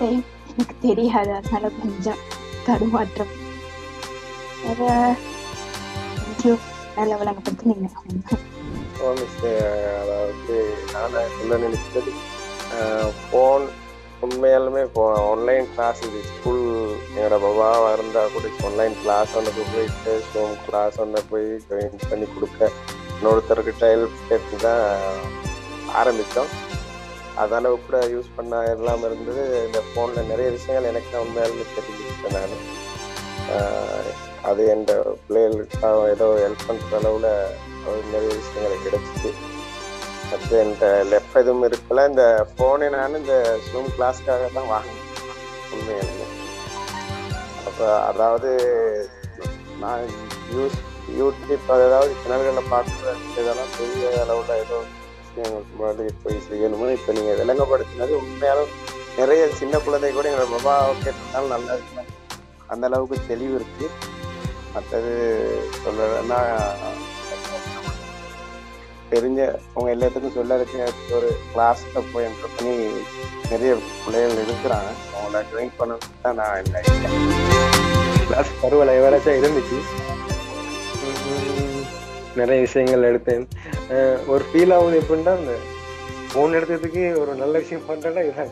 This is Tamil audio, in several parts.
கதையும் எனக்கு தெரியாது அதனால கொஞ்சம் தடுமாற்றம் வேற தேங்க்யூ நல்ல விளங்கப்படுத்தினீங்க ஓ மிஸ் அதாவது நான் சொல்ல நினைச்சது ஃபோன் உண்மையாலுமே இப்போ ஆன்லைன் கிளாஸ் இது ஸ்கூல் எங்களோட பாபாவாக இருந்தால் கூட ஆன்லைன் கிளாஸ் ஒன்று போயிட்டு ஜூம் கிளாஸ் ஒன்று போய் ஜாயின் பண்ணி கொடுக்க இன்னொருத்தர்கிட்ட ஹெல்ப் கேட்டு தான் ஆரம்பித்தோம் அதனால கூட யூஸ் பண்ண எல்லாம் இருந்தது இந்த ஃபோனில் நிறைய விஷயங்கள் எனக்கு தான் உண்மையாலுமே தெரிஞ்சுக்கிட்டேன் நான் ஆஹ் அது என் பிள்ளைகளுக்காக ஏதோ ஹெல்ப் பண்ணுற அளவில் நிறைய விஷயங்கள் கிடைச்சிச்சு மற்ற இந்த லெஃப்ட் எதுவும் இருக்கல இந்த ஃபோனை நான் இந்த ஜூம் கிளாஸ்க்காக தான் வாங்கினேன் உண்மையாலுமே அப்போ அதாவது நான் யூஸ் யூடியூப் அதாவது சேனல்களில் பார்க்குற இதெல்லாம் பெரிய அளவில் ஏதோ விஷயங்களுக்கு முன்னாடி போய் செய்யணுமோ இப்போ நீங்கள் விளங்கப்படுத்தினது உண்மையாலும் நிறைய சின்ன குழந்தை கூட எங்களோட மொபைல் கேட்டதுனால நல்லா இருக்கு அந்த அளவுக்கு தெளிவு இருக்கு மற்றது சொல்லணும்னா தெரிஞ்ச அவங்க எல்லாத்துக்கும் சொல்ல இருக்கு ஒரு கிளாஸ்ல போய் என்டர் பண்ணி நிறைய பிள்ளைகள் இருக்கிறாங்க அவங்கள ட்ரெயின் பண்ண தான் நான் இல்லை கிளாஸ் பருவ லைவராச்சும் இருந்துச்சு உம் நிறைய விஷயங்கள் எடுத்தேன் அஹ் ஒரு ஃபீல் ஆகுது எப்படின்னா அந்த ஃபோன் எடுத்ததுக்கு ஒரு நல்ல விஷயம் பண்றேன்னா இதான்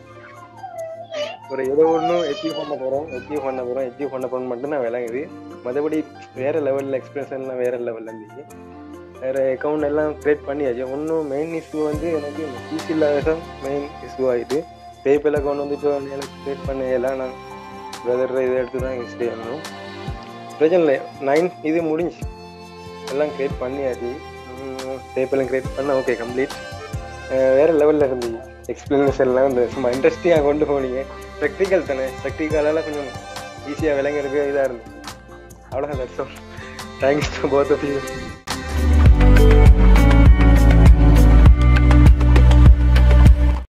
ஒரு ஏதோ ஒன்றும் அச்சீவ் பண்ண போறோம் அச்சீவ் பண்ண போறோம் அச்சீவ் பண்ண போறோம் மட்டும் தான் விளங்குது மற்றபடி வேற லெவல்ல எக்ஸ்பிரஷன்லாம் வேற லெவல்ல இருந்துச்சு வேற அக்கௌண்ட் எல்லாம் கிரியேட் பண்ணியாச்சு ஒன்றும் மெயின் இஷ்யூ வந்து எனக்கு பிசி இல்லாத மெயின் இஷ்யூ ஆயிட்டு பேபிள் அக்கௌண்ட் வந்து இப்போ எனக்கு கிரியேட் பண்ண எல்லாம் நான் பிரதர் இதை எடுத்து தான் யூஸ் செய்யணும் பிரச்சனை இல்லை நைன் இது முடிஞ்சு எல்லாம் கிரியேட் பண்ணியாச்சு பேப்பெல்லாம் கிரியேட் பண்ண ஓகே கம்ப்ளீட் வேற லெவலில் இருந்து எக்ஸ்பிளனேஷன் எல்லாம் இந்த சும்மா இன்ட்ரெஸ்டிங்காக கொண்டு போனீங்க ப்ராக்டிக்கல் தானே ப்ராக்டிக்கலால கொஞ்சம் ஈஸியாக விளங்குறதுக்கு இதாக இருந்துச்சு அவ்வளோதான் that's all thanks to both of you